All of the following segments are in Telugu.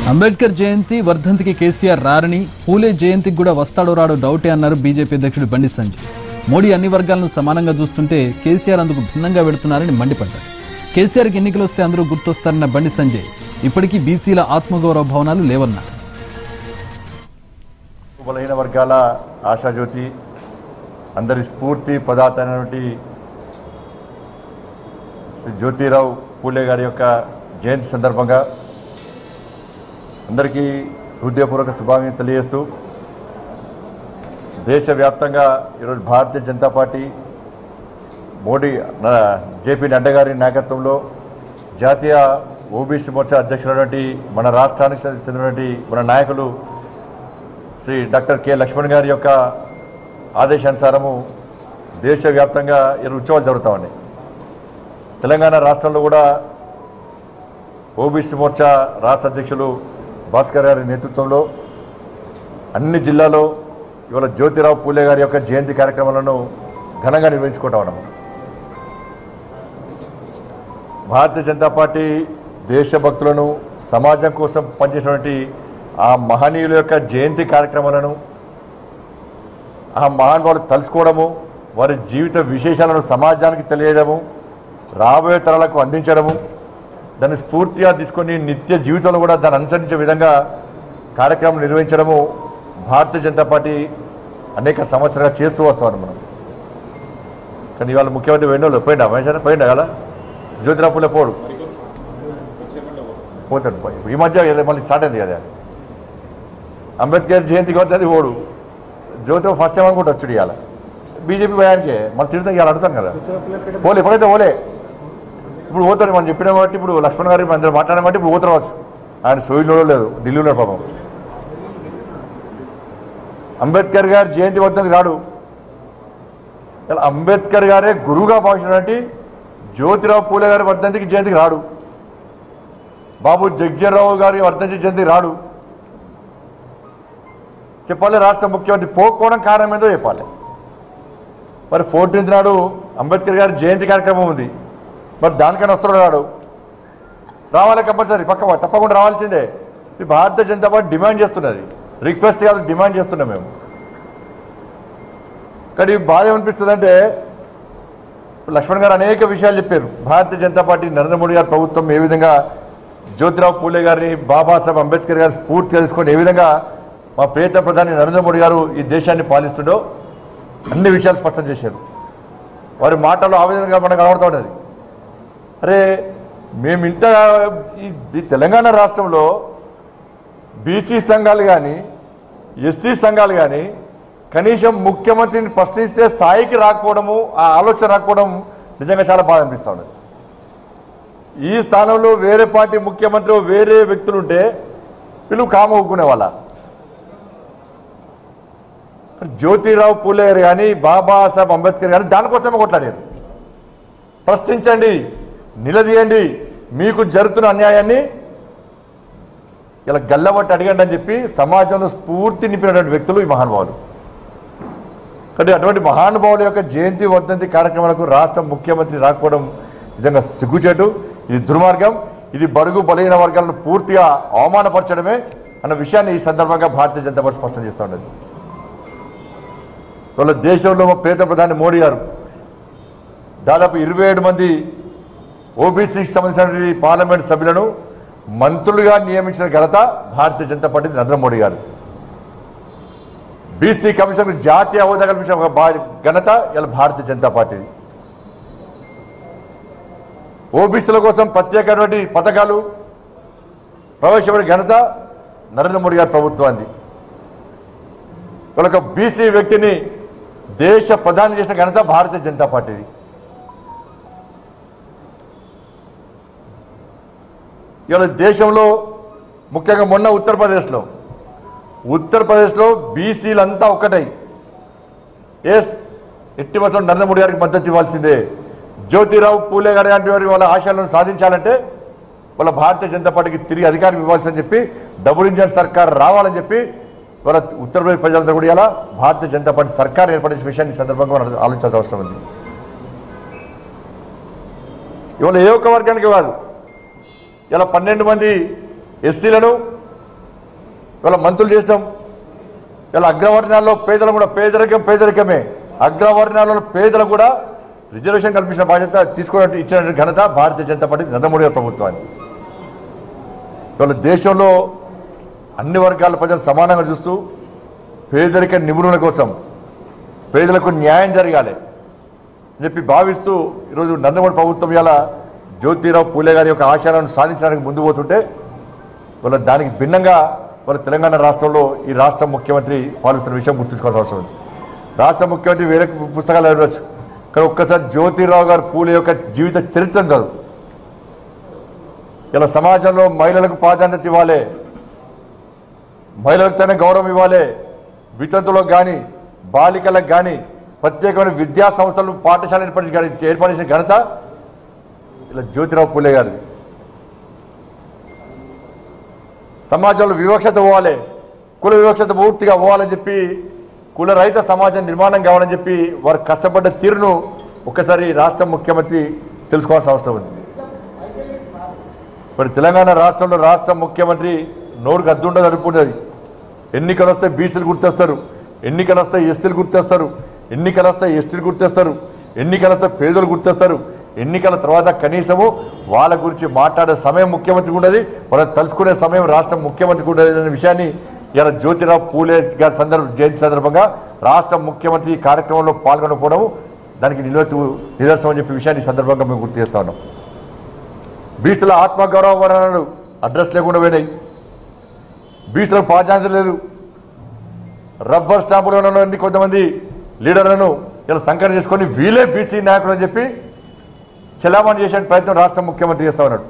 అంబేద్కర్ జయంతి వర్ధంతికి కేసీఆర్ రారని పూలే జయంతికి కూడా వస్తాడో రాడో డౌటే అన్నారు బీజేపీ అధ్యక్షుడు బండి సంజయ్ మోడీ అన్ని వర్గాలను సమానంగా చూస్తుంటే కేసీఆర్ అందుకు భిన్నంగా పెడుతున్నారని మండిపడ్డారు కేసీఆర్కి ఎన్నికలు వస్తే అందరూ గుర్తొస్తారన్న బండి సంజయ్ ఇప్పటికీ బీసీల ఆత్మగౌరవ భవనాలు లేవన్నారు బలహీన వర్గాల ఆశాజ్యోతి అందరి స్ఫూర్తి పదార్థమైనటువంటి శ్రీ జ్యోతిరావు పూలే గారి యొక్క జయంతి సందర్భంగా అందరికీ హృదయపూర్వక శుభాకాంక్షలు తెలియజేస్తూ దేశవ్యాప్తంగా ఈరోజు భారతీయ జనతా పార్టీ మోడీ నా- జేపీ నడ్డా గారి నాయకత్వంలో జాతీయ ఓబీసీ మోర్చా అధ్యక్షుడైనటువంటి మన రాష్ట్రానికి చెందినటువంటి మన నాయకులు శ్రీ డాక్టర్ కె లక్ష్మణ్ గారి యొక్క ఆదేశానుసారము దేశవ్యాప్తంగా ఇరు ఉత్సవాలు జరుగుతూ ఉన్నాయి తెలంగాణ రాష్ట్రంలో కూడా ఓబీసీ మోర్చా రాష్ట్ర అధ్యక్షులు భాస్కర్ గారి నేతృత్వంలో అన్ని జిల్లాలో ఇవాళ జ్యోతిరావు పూలే గారి యొక్క జయంతి కార్యక్రమాలను ఘనంగా నిర్వహించుకుంటా ఉన్నాము భారతీయ జనతా పార్టీ దేశభక్తులను సమాజం కోసం పనిచేసినటువంటి ఆ మహనీయుల యొక్క జయంతి కార్యక్రమాలను ఆ మహానుభావులు తలుసుకోవడము వారి జీవిత విశేషాలను సమాజానికి తెలియడము రాబోయే తరాలకు అందించడము దాన్ని స్ఫూర్తిగా తీసుకొని నిత్య జీవితంలో కూడా దాన్ని అనుసరించే విధంగా కార్యక్రమం నిర్వహించడము భారతీయ జనతా పార్టీ అనేక సంవత్సరాలుగా చేస్తూ వస్తామని మనం కానీ ఇవాళ ముఖ్యమంత్రి పోయిన పోయిండా మహేశ్వర పోయిండా కదా జ్యోతిరాపులే పోడు పోతాడు పోయి. ఈ మధ్య ఏదో మళ్ళీ స్టార్ట్ అయింది కదా అంబేద్కర్ జయంతికి వస్తుంది ఓడు జ్యోతిరావు ఫస్ట్ టైం అనుకుంటా వచ్చుడు ఇవాళ బీజేపీ భయానికే మళ్ళీ తిడతాం ఇవాళ అడుగుతాం కదా పోలే ఎప్పుడైతే పోలే ఇప్పుడు పోతాడు మనం చెప్పిన కాబట్టి ఇప్పుడు లక్ష్మణ్ గారి మన అందరూ మాట్లాడిన కాబట్టి ఇప్పుడు పోతారు వచ్చు ఆయన సోయిలో లేదు ఢిల్లీలో పాపం అంబేద్కర్ గారి జయంతి వర్ధంతి రాడు ఇలా అంబేద్కర్ గారే గురువుగా భావించినటువంటి జ్యోతిరావు పూలే గారి వర్ధంతికి జయంతికి రాడు బాబు జగ్జీరావు గారి వర్ధంతి జయంతికి రాడు చెప్పాలి రాష్ట్ర ముఖ్యమంత్రి పోకపోవడం కారణం ఏందో చెప్పాలి మరి ఫోర్టీన్త్ నాడు అంబేద్కర్ గారి జయంతి కార్యక్రమం ఉంది మరి దానికైనా వస్తున్నాడు రాడు రావాలి కంపల్సరీ పక్క తప్పకుండా రావాల్సిందే ఇది భారతీయ జనతా పార్టీ డిమాండ్ చేస్తున్నది రిక్వెస్ట్ కాదు డిమాండ్ చేస్తున్నాం మేము కానీ బాధ ఏమనిపిస్తుంది అంటే లక్ష్మణ్ గారు అనేక విషయాలు చెప్పారు భారతీయ జనతా పార్టీ నరేంద్ర మోడీ గారి ప్రభుత్వం ఏ విధంగా జ్యోతిరావు పూలే గారిని బాబాసాహెబ్ అంబేద్కర్ గారి స్ఫూర్తిగా తీసుకొని ఏ విధంగా మా ప్రియత ప్రధాని నరేంద్ర మోడీ గారు ఈ దేశాన్ని పాలిస్తుండో అన్ని విషయాలు స్పష్టం చేశారు వారి మాటల్లో ఆ విధంగా మనకు కనబడుతూ ఉన్నది అరే మేము ఇంత ఈ ఈ తెలంగాణ రాష్ట్రంలో బీసీ సంఘాలు కానీ ఎస్సీ సంఘాలు కానీ కనీసం ముఖ్యమంత్రిని ప్రశ్నించే స్థాయికి రాకపోవడము ఆ ఆలోచన రాకపోవడం నిజంగా చాలా బాధ అనిపిస్తూ ఉన్నది ఈ స్థానంలో వేరే పార్టీ ముఖ్యమంత్రి వేరే వ్యక్తులు ఉంటే వీళ్ళు కామ ఊక్కునే వాళ్ళ జ్యోతిరావు పూలే గారు కానీ బాబాసాహెబ్ అంబేద్కర్ కానీ దానికోసమే కొట్లాడారు ప్రశ్నించండి నిలదీయండి మీకు జరుగుతున్న అన్యాయాన్ని ఇలా గల్లబట్టి అడగండి అని చెప్పి సమాజంలో స్ఫూర్తి నింపినటువంటి వ్యక్తులు ఈ మహానుభావులు కాబట్టి అటువంటి మహానుభావుల యొక్క జయంతి వర్ధంతి కార్యక్రమాలకు రాష్ట్ర ముఖ్యమంత్రి రాకపోవడం నిజంగా సిగ్గుచేటు ఇది దుర్మార్గం ఇది బడుగు బలహీన వర్గాలను పూర్తిగా అవమానపరచడమే అన్న విషయాన్ని ఈ సందర్భంగా భారతీయ జనతా పార్టీ స్పష్టం చేస్తూ ఉన్నది వాళ్ళ దేశంలో మా పేద ప్రధాని మోడీ గారు దాదాపు ఇరవై ఏడు మంది ఓబీసీకి సంబంధించిన పార్లమెంట్ సభ్యులను మంత్రులుగా నియమించిన ఘనత భారతీయ జనతా పార్టీ నరేంద్ర మోడీ గారు బీసీ కమిషన్ జాతీయ హోదా కల్పించిన ఒక బా- ఘనత ఇలా భారతీయ జనతా పార్టీది ఓబీసీల కోసం ప్రత్యేకమైనటువంటి పథకాలు ప్రవేశపెట్టిన ఘనత నరేంద్ర మోడీ గారి ప్రభుత్వాన్ని ఒక బీసీ వ్యక్తిని దేశ ప్రధాని చేసిన ఘనత భారతీయ జనతా పార్టీది ఇవాళ దేశంలో ముఖ్యంగా మొన్న ఉత్తరప్రదేశ్లో ఉత్తరప్రదేశ్లో బీసీలంతా ఒక్కటై ఎస్ ఎట్టి మాత్రం నరేంద్ర మోడీ గారికి మద్దతు ఇవ్వాల్సిందే జ్యోతిరావు పూలే గారి లాంటి వారి వాళ్ళ ఆశయాలను సాధించాలంటే వాళ్ళ భారతీయ జనతా పార్టీకి తిరిగి అధికారం ఇవ్వాల్సిందని చెప్పి డబుల్ ఇంజన్ సర్కార్ రావాలని చెప్పి వాళ్ళ ఉత్తరప్రదేశ్ ప్రజలంతా కూడా ఇలా భారతీయ జనతా పార్టీ సర్కార్ ఏర్పడిన విషయాన్ని ఈ సందర్భంగా మనం ఆలోచించాల్సిన అవసరం ఉంది ఇవాళ ఏ ఒక్క వర్గానికి కాదు ఇలా పన్నెండు మంది ఎస్సీలను ఇవాళ మంత్రులు చేసినాం ఇలా అగ్రవర్ణాల్లో పేదలు కూడా పేదరికం పేదరికమే అగ్రవర్ణాలలో పేదలు కూడా రిజర్వేషన్ కల్పించిన బాధ్యత తీసుకున్నట్టు ఇచ్చిన ఘనత భారతీయ జనతా పార్టీ నరేంద్ర మోడీ గారి ప్రభుత్వాన్ని ఇవాళ దేశంలో అన్ని వర్గాల ప్రజలు సమానంగా చూస్తూ పేదరిక నిపుణుల కోసం పేదలకు న్యాయం జరగాలి అని చెప్పి భావిస్తూ ఈరోజు నరేంద్ర ప్రభుత్వం ఇలా జ్యోతిరావు పూలే గారి యొక్క ఆశయాలను సాధించడానికి ముందు పోతుంటే వాళ్ళ దానికి భిన్నంగా వాళ్ళ తెలంగాణ రాష్ట్రంలో ఈ రాష్ట్ర ముఖ్యమంత్రి పాలిస్తున్న విషయం గుర్తుంచుకోవాల్సిన అవసరం ఉంది రాష్ట్ర ముఖ్యమంత్రి వేరే పుస్తకాలు చదవచ్చు కానీ ఒక్కసారి జ్యోతిరావు గారు పూలే యొక్క జీవిత చరిత్రను చదువు ఇలా సమాజంలో మహిళలకు ప్రాధాన్యత ఇవ్వాలి మహిళలకు తన గౌరవం ఇవ్వాలి వితంతులకు కానీ బాలికలకు కానీ ప్రత్యేకమైన విద్యా సంస్థలు పాఠశాల ఏర్పాటు కానీ ఏర్పాటు చేసిన ఘనత ఇలా జ్యోతిరావు పూలే గారిది సమాజంలో వివక్షత పోవాలి కుల వివక్షత పూర్తిగా పోవాలని చెప్పి కుల రహిత సమాజం నిర్మాణం కావాలని చెప్పి వారు కష్టపడ్డ తీరును ఒక్కసారి రాష్ట్ర ముఖ్యమంత్రి తెలుసుకోవాల్సిన అవసరం ఉంది మరి తెలంగాణ రాష్ట్రంలో రాష్ట్ర ముఖ్యమంత్రి నోరుకు అద్దుండదు అనుకున్నది ఎన్నికలు వస్తే బీసీలు గుర్తొస్తారు ఎన్నికలు వస్తే ఎస్టీలు గుర్తొస్తారు ఎన్నికలు వస్తే ఎస్టీలు గుర్తొస్తారు ఎన్నికలు వస్తే పేదలు గుర్తొస్తారు ఎన్నికల తర్వాత కనీసము వాళ్ళ గురించి మాట్లాడే సమయం ముఖ్యమంత్రికి ఉండదు వాళ్ళని తలుసుకునే సమయం రాష్ట్ర ముఖ్యమంత్రికి ఉండదు అనే విషయాన్ని ఇలా జ్యోతిరావు పూలే గారి సందర్భ జయంతి సందర్భంగా రాష్ట్ర ముఖ్యమంత్రి ఈ కార్యక్రమంలో పాల్గొనకపోవడం దానికి నిలవెత్తు నిదర్శనం అని చెప్పే విషయాన్ని ఈ సందర్భంగా మేము గుర్తు చేస్తా ఉన్నాం బీసీల ఆత్మగౌరవ వర్ణనలు అడ్రస్ లేకుండా పోయినాయి బీసీలకు ప్రాధాన్యత లేదు రబ్బర్ స్టాంపులు ఉన్నటువంటి కొంతమంది లీడర్లను ఇలా సంకలనం చేసుకొని వీలే బీసీ నాయకులు అని చెప్పి చలామణి చేసే ప్రయత్నం రాష్ట్ర ముఖ్యమంత్రి చేస్తా ఉన్నాడు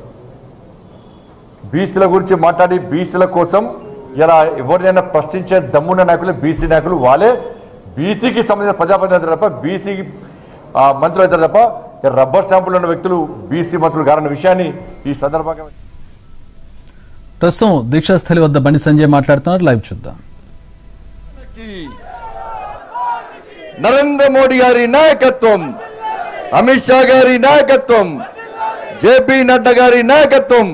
బీసీల గురించి మాట్లాడి బీసీల కోసం ఇలా ఎవరినైనా ప్రశ్నించే దమ్మున్న నాయకులు బీసీ నాయకులు వాళ్ళే బీసీకి సంబంధించిన ప్రజాప్రతినిధులు తప్ప బీసీకి మంత్రులు అవుతారు తప్ప ఈ రబ్బర్ స్టాంపులు ఉన్న వ్యక్తులు బీసీ మంత్రులు కారన్న విషయాన్ని ఈ సందర్భంగా ప్రస్తుతం దీక్షాస్థలి వద్ద బండి సంజయ్ మాట్లాడుతున్నారు లైవ్ చూద్దాం నరేంద్ర మోడీ గారి నాయకత్వం అమిత్ షా గారి నాయకత్వం జేపీ నడ్డా గారి నాయకత్వం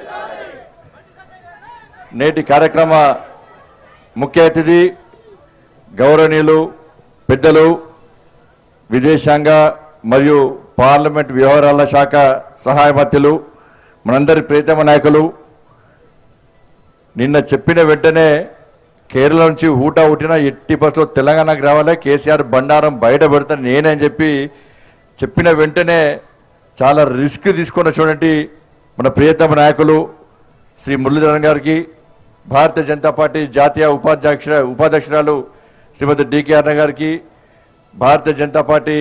నేటి కార్యక్రమ ముఖ్య అతిథి గౌరవనీయులు పెద్దలు విదేశాంగ మరియు పార్లమెంట్ వ్యవహారాల శాఖ సహాయ మంత్రులు మనందరి ప్రీతమ నాయకులు నిన్న చెప్పిన వెంటనే కేరళ నుంచి ఊటా ఊటిన ఎట్టి బస్సులో తెలంగాణకు రావాలి కేసీఆర్ బండారం బయట పెడతాను నేనే అని చెప్పి చెప్పిన వెంటనే చాలా రిస్క్ తీసుకున్న చూడండి మన ప్రియతమ నాయకులు శ్రీ మురళీధరన్ గారికి భారతీయ జనతా పార్టీ జాతీయ ఉపాధ్యక్ష ఉపాధ్యక్షురాలు శ్రీమతి డికే అన్న గారికి భారతీయ జనతా పార్టీ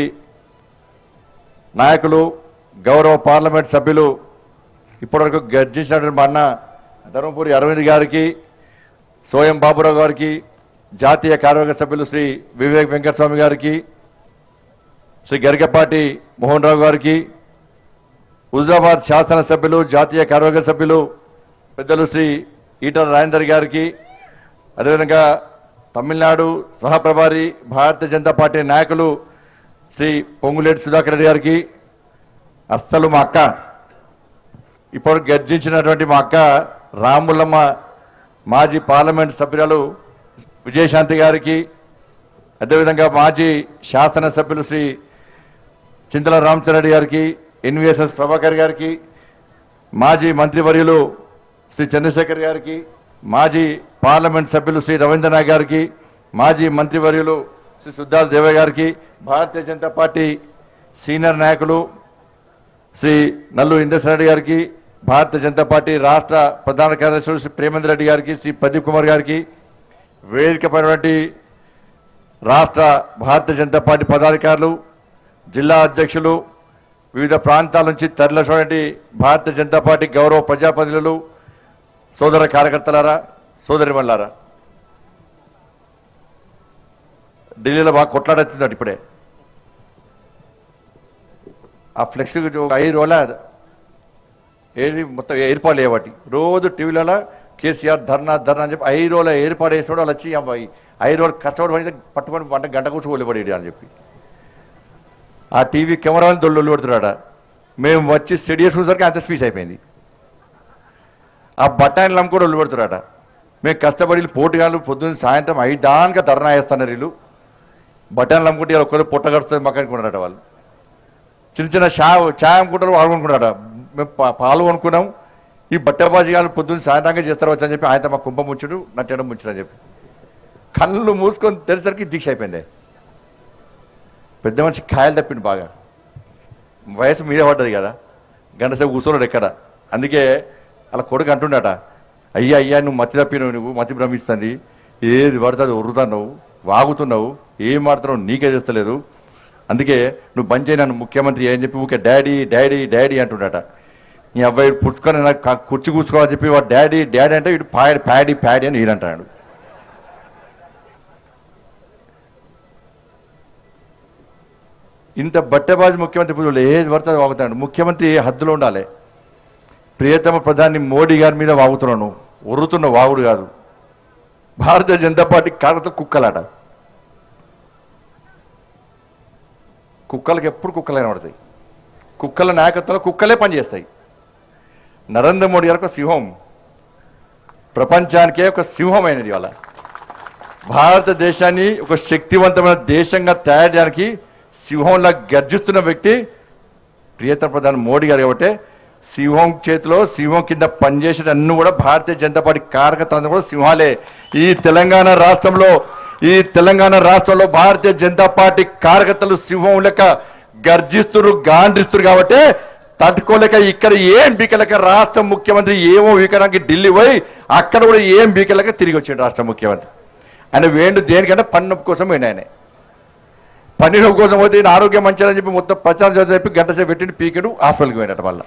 నాయకులు గౌరవ పార్లమెంట్ సభ్యులు ఇప్పటివరకు గర్జించినటువంటి మా అన్న ధర్మపురి అరవింద్ గారికి సోయం బాబురావు గారికి జాతీయ కార్యవర్గ సభ్యులు శ్రీ వివేక్ వెంకటస్వామి గారికి శ్రీ గరికపాటి మోహన్ రావు గారికి హుజరాబాద్ శాసనసభ్యులు జాతీయ కార్యవర్గ సభ్యులు పెద్దలు శ్రీ ఈటల రాజేందర్ గారికి అదేవిధంగా తమిళనాడు సహప్రభారి భారతీయ జనతా పార్టీ నాయకులు శ్రీ పొంగులేటి సుధాకర్ రెడ్డి గారికి అస్సలు మా అక్క ఇప్పుడు గర్జించినటువంటి మా అక్క రాములమ్మ మాజీ పార్లమెంట్ సభ్యురాలు విజయశాంతి గారికి అదేవిధంగా మాజీ శాసనసభ్యులు శ్రీ చింతల రామచంద్రెడ్డి గారికి ఎన్విఎస్ఎస్ ప్రభాకర్ గారికి మాజీ మంత్రివర్యులు శ్రీ చంద్రశేఖర్ గారికి మాజీ పార్లమెంట్ సభ్యులు శ్రీ రవీంద్రనాథ్ గారికి మాజీ మంత్రివర్యులు శ్రీ సుద్దాల దేవ గారికి భారతీయ జనతా పార్టీ సీనియర్ నాయకులు శ్రీ నల్లు ఇంద్రసేరెడ్డి గారికి భారతీయ జనతా పార్టీ రాష్ట్ర ప్రధాన కార్యదర్శులు శ్రీ ప్రేమేంద్ర రెడ్డి గారికి శ్రీ ప్రదీప్ కుమార్ గారికి వేదికపైనటువంటి రాష్ట్ర భారతీయ జనతా పార్టీ పదాధికారులు జిల్లా అధ్యక్షులు వివిధ ప్రాంతాల నుంచి తరలినటువంటి భారతీయ జనతా పార్టీ గౌరవ ప్రజాప్రతినిధులు సోదర కార్యకర్తలారా సోదరిమల్లారా ఢిల్లీలో బాగా కొట్లాడుతుందట ఇప్పుడే ఆ ఫ్లెక్స్ ఐదు రోజుల ఏది మొత్తం ఏర్పాటు లేవటి రోజు టీవీలలో కేసీఆర్ ధర్నా ధర్నా అని చెప్పి ఐదు రోజుల ఏర్పాటు చేసిన వాళ్ళు వచ్చి అబ్బాయి ఐదు రోజులు కష్టపడి పడితే పట్టుకొని వంట గంట కూర్చో ఒలిపడి అని చెప్పి ఆ టీవీ కెమెరాని దొల్లు పెడుతున్నాడ మేము వచ్చి స్టడీ చూసరికి అంత స్పీచ్ అయిపోయింది ఆ బఠానీలు కూడా ఒళ్ళు పెడుతున్నాడ మేము కష్టపడి పోటుగాళ్ళు పొద్దున్న సాయంత్రం ఐదానుక ధర్నా వేస్తున్నారు వీళ్ళు బట్టలు అమ్ముకుంటే ఒక్కరు పొట్ట కడుస్తుంది మాకు అనుకున్నారట వాళ్ళు చిన్న చిన్న షా ఛాయ్ అమ్ముకుంటారు వాళ్ళు కొనుక్కుంటారట మేము పా- పాలు కొనుక్కున్నాం ఈ బట్టబాజీ గారు పొద్దున్న సాయంత్రంగా చేస్తారు వచ్చి అని చెప్పి ఆయన మా కుంభ ముంచుడు నట్టడం ముంచుడు అని చెప్పి కళ్ళు మూసుకొని తెరిసరికి దీక్ష అయిపోయింది పెద్ద మనిషి కాయలు తప్పింది బాగా వయసు మీద పడ్డది కదా గంట సేపు కూర్చోన్నాడు ఎక్కడ అందుకే అలా కొడుకు అంటుండట అయ్యా అయ్యా నువ్వు మతి తప్పినవు నువ్వు మతి భ్రమిస్తుంది ఏది పడుతుంది ఉరుతున్నావు వాగుతున్నావు ఏం మాడుతున్నావు నీకే తెస్తలేదు అందుకే నువ్వు బంద్ చేయి నన్ను ముఖ్యమంత్రి అని చెప్పి ఊకే డాడీ డాడీ డాడీ అంటుండట నీ అబ్బాయి పుచ్చుకొని నాకు కా- కుర్చీ కూర్చోవాలని చెప్పి వాడు డాడీ డాడీ అంటే ఇటు ప్యాడీ ప్యాడీ ప్యాడీ అని ఈడంటాడు ఇంత బట్టెబాజు ముఖ్యమంత్రి ఇప్పుడు ఏది పడుతుంది వాగుతాడు ముఖ్యమంత్రి హద్దులో ఉండాలి ప్రియతమ ప్రధాని మోడీ గారి మీద వాగుతున్నాను ఉరుతున్న వాగుడు కాదు భారతీయ జనతా పార్టీ కారణతో కుక్కలాట కుక్కలకి ఎప్పుడు కుక్కలైన పడతాయి కుక్కల నాయకత్వంలో కుక్కలే పనిచేస్తాయి నరేంద్ర మోడీ గారు ఒక సింహం ప్రపంచానికే ఒక సింహమైనది ఇవాళ భారతదేశాన్ని ఒక శక్తివంతమైన దేశంగా తయారు చేయడానికి సింహంలా గర్జిస్తున్న వ్యక్తి ప్రియతమ ప్రధాని మోడీ గారు కాబట్టి సింహం చేతిలో సింహం కింద పనిచేసిన అన్ని కూడా భారతీయ జనతా పార్టీ కారకత్వం కూడా సింహాలే ఈ తెలంగాణ రాష్ట్రంలో ఈ తెలంగాణ రాష్ట్రంలో భారతీయ జనతా పార్టీ కార్యకర్తలు సింహం లెక్క గర్జిస్తున్నారు గాండ్రిస్తున్నారు కాబట్టి తట్టుకోలేక ఇక్కడ ఏం బీకలేక రాష్ట్ర ముఖ్యమంత్రి ఏమో బీకడానికి ఢిల్లీ పోయి అక్కడ కూడా ఏం బీకలేక తిరిగి వచ్చాడు రాష్ట్ర ముఖ్యమంత్రి ఆయన వేండు దేనికంటే పన్ను కోసం పోయిన ఆయన పన్నీరు కోసం పోతే ఈయన ఆరోగ్యం మంచిదని చెప్పి మొత్తం ప్రచారం చేసి చెప్పి గంట సేపు పెట్టిండు పీకెడు హాస్పిటల్కి పోయినట్టు మళ్ళా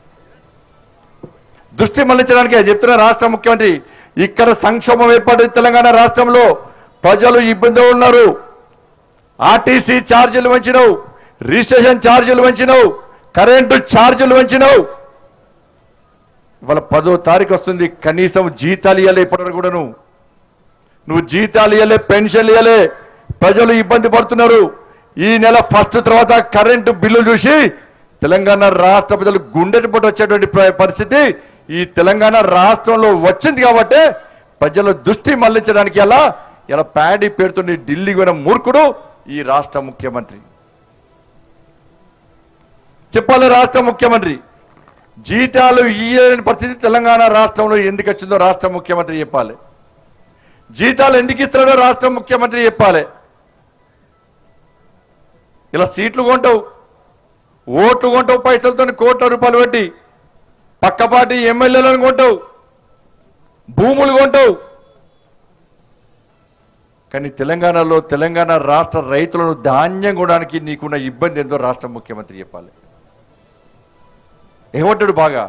దృష్టి మళ్లించడానికి చెప్తున్న రాష్ట్ర ముఖ్యమంత్రి ఇక్కడ సంక్షోభం ఏర్పడింది తెలంగాణ రాష్ట్రంలో ప్రజలు ఇబ్బంది ఉన్నారు ఆర్టీసీ ఛార్జీలు పెంచినవు రిజిస్ట్రేషన్ ఛార్జీలు పెంచినవు కరెంటు ఛార్జీలు పెంచినవు ఇవాళ పదో తారీఖు వస్తుంది కనీసం జీతాలు ఇవ్వలే ఇప్పటివరకు కూడా నువ్వు నువ్వు జీతాలు ఇవ్వలే పెన్షన్లు ఇవ్వలే ప్రజలు ఇబ్బంది పడుతున్నారు ఈ నెల ఫస్ట్ తర్వాత కరెంటు బిల్లు చూసి తెలంగాణ రాష్ట్ర ప్రజలు గుండెటి పట్టు వచ్చేటువంటి ప్ర- పరిస్థితి ఈ తెలంగాణ రాష్ట్రంలో వచ్చింది కాబట్టి ప్రజల దృష్టి మళ్లించడానికి ఎలా ఇలా ప్యాడీ పేరుతోని ఢిల్లీకి పోయిన మూర్ఖుడు ఈ రాష్ట్ర ముఖ్యమంత్రి చెప్పాలి రాష్ట్ర ముఖ్యమంత్రి జీతాలు ఇయ్యలేని పరిస్థితి తెలంగాణ రాష్ట్రంలో ఎందుకు వచ్చిందో రాష్ట్ర ముఖ్యమంత్రి చెప్పాలి జీతాలు ఎందుకు ఇస్తున్నాడో రాష్ట్ర ముఖ్యమంత్రి చెప్పాలి ఇలా సీట్లు కొంటావు ఓట్లు కొంటావు పైసలతో కోట్ల రూపాయలు పెట్టి పక్కపాటి ఎమ్మెల్యేలను కొంటావు భూములు కొంటావు కానీ తెలంగాణలో తెలంగాణ రాష్ట్ర రైతులను ధాన్యం కొనడానికి నీకున్న ఇబ్బంది ఏందో రాష్ట్ర ముఖ్యమంత్రి చెప్పాలి ఎగబడ్డాడు బాగా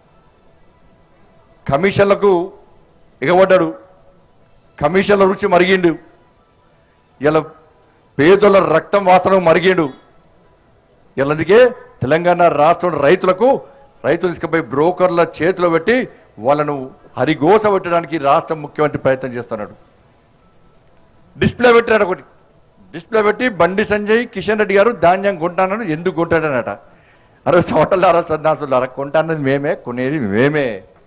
కమిషన్లకు ఎగబడ్డాడు కమిషన్ల రుచి మరిగిండు ఇలా పేదల రక్తం వాసన మరిగిండు ఇలా అందుకే తెలంగాణ రాష్ట్రం రైతులకు రైతులు తీసుకుపోయి బ్రోకర్ల చేతిలో పెట్టి వాళ్ళను హరిగోస పెట్టడానికి రాష్ట్ర ముఖ్యమంత్రి ప్రయత్నం చేస్తున్నాడు డిస్ప్లే పెట్టాడు ఒకటి డిస్ప్లే పెట్టి బండి సంజయ్ కిషన్ రెడ్డి గారు ధాన్యం కొంటానని ఎందుకు కొంటాడనట అరే చోటలారా సన్నాసులారా కొంటానది మేమే కొనేది మేమే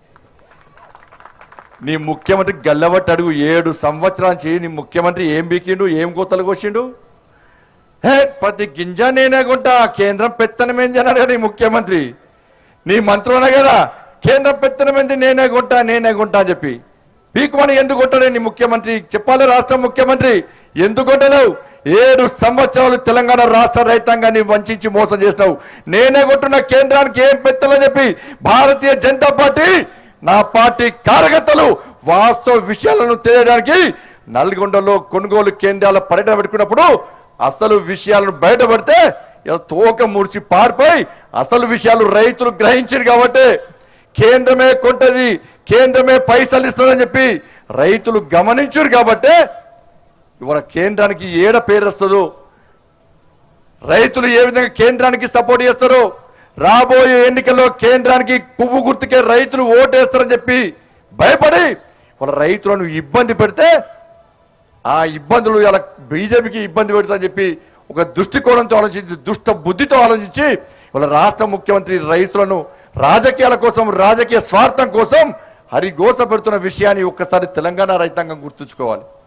నీ ముఖ్యమంత్రి గల్లబట్టి అడుగు ఏడు సంవత్సరాల నుంచి నీ ముఖ్యమంత్రి ఏం బీకిండు ఏం కోతలు కోసిండు హే ప్రతి గింజ నేనే కొంటా కేంద్రం పెత్తనమేంది అన్నాడు కదా నీ ముఖ్యమంత్రి నీ మంత్రులనే కదా కేంద్రం పెత్తనమేంది నేనే కొంటా నేనే కొంటా అని చెప్పి పీకుమని ఎందుకు కొట్టాడే నీ ముఖ్యమంత్రి చెప్పాలి రాష్ట్ర ముఖ్యమంత్రి ఎందుకు కొట్టలేవు ఏడు సంవత్సరాలు తెలంగాణ రాష్ట్ర రైతాంగాన్ని వంచి మోసం చేసినావు నేనే కొట్టున్న కేంద్రానికి ఏం పెత్తలని చెప్పి భారతీయ జనతా పార్టీ నా పార్టీ కార్యకర్తలు వాస్తవ విషయాలను తెలియడానికి నల్గొండలో కొనుగోలు కేంద్రాల పర్యటన పెట్టుకున్నప్పుడు అసలు విషయాలను బయటపడితే ఇలా తోక ముడిచి పారిపోయి అసలు విషయాలు రైతులు గ్రహించారు కాబట్టి కేంద్రమే కొంటది కేంద్రమే పైసలు ఇస్తుందని చెప్పి రైతులు గమనించారు కాబట్టి ఇవాళ కేంద్రానికి ఏడ పేరు వస్తుందో రైతులు ఏ విధంగా కేంద్రానికి సపోర్ట్ చేస్తారో రాబోయే ఎన్నికల్లో కేంద్రానికి పువ్వు గుర్తుకే రైతులు ఓటేస్తారని చెప్పి భయపడి వాళ్ళ రైతులను ఇబ్బంది పెడితే ఆ ఇబ్బందులు ఇలా బీజేపీకి ఇబ్బంది పెడతాని చెప్పి ఒక దృష్టికోణంతో ఆలోచించి దుష్ట బుద్ధితో ఆలోచించి వాళ్ళ రాష్ట్ర ముఖ్యమంత్రి రైతులను రాజకీయాల కోసం రాజకీయ స్వార్థం కోసం హరిగోస పెడుతున్న విషయాన్ని ఒక్కసారి తెలంగాణ రైతాంగం గుర్తుంచుకోవాలి